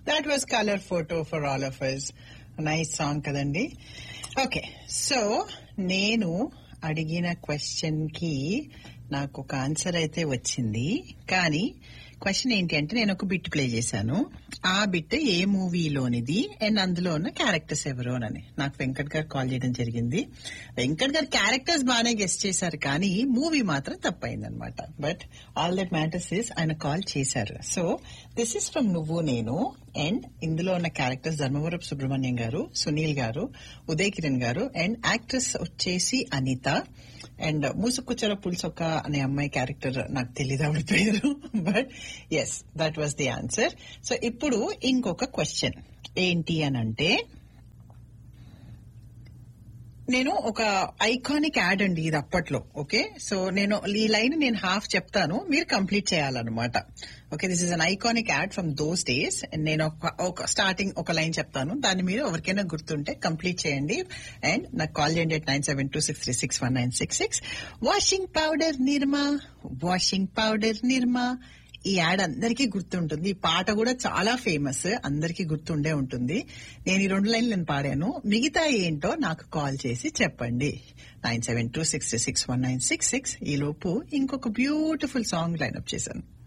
that was colour photo for all of us nice song కదండి okay so నేను అడిగిన question కి నాకు ఒక ఆన్సర్ అయితే వచ్చింది కానీ క్వశ్చన్ ఏంటి అంటే నేను ఒక బిట్ ప్లే చేశాను ఆ బిట్ ఏ మూవీలోనిది అండ్ అందులో ఉన్న క్యారెక్టర్స్ ఎవరు అని నాకు వెంకట్ గారు కాల్ చేయడం జరిగింది వెంకట్ గారు క్యారెక్టర్స్ బాగానే గెస్ట్ చేశారు కానీ మూవీ మాత్రం తప్పైంది అనమాట but all that matters is ఆయన కాల్ చేశారు సో దిస్ ఇస్ ఫ్రమ్ నువ్వు నేను అండ్ ఇందులో ఉన్న క్యారెక్టర్స్ ధర్మవరపు సుబ్రహ్మణ్యం గారు సునీల్ గారు ఉదయ్ కిరణ్ గారు అండ్ యాక్ట్రెస్ వచ్చేసి అనిత అండ్ మూసుకుచ్చల పులుసొక్క అనే అమ్మాయి క్యారెక్టర్ నాకు తెలియదు ఆవిడ పేరు but yes that was the answer so ఇప్పుడు ఇంకొక క్వశ్చన్ ఏంటి అని అంటే నేను ఒక ఐకానిక్ యాడ్ అండి ఇది అప్పట్లో ఓకే సో నేను ఈ లైన్ నేను హాఫ్ చెప్తాను మీరు కంప్లీట్ చేయాలన్నమాట okay this is an iconic ad from those days నేను ఒక ఒక స్టార్టింగ్ ఒక లైన్ చెప్తాను దాన్ని మీరు ఎవరికైనా గుర్తుంటే కంప్లీట్ చేయండి అండ్ నాకు కాల్ చేయండి at nine seven two six three six one nine six six washing powder Nirma washing powder Nirma ఈ యాడ్ అందరికీ గుర్తుంటుంది ఈ పాట కూడా చాలా ఫేమస్ అందరికీ గుర్తుండే ఉంటుంది నేను ఈ రెండు లైన్లు నేను పాడాను మిగతా ఏంటో నాకు కాల్ చేసి చెప్పండి nine seven two six six one nine six six ఈ లోపు ఇంకొక బ్యూటిఫుల్ సాంగ్ లైన్అప్ చేశాను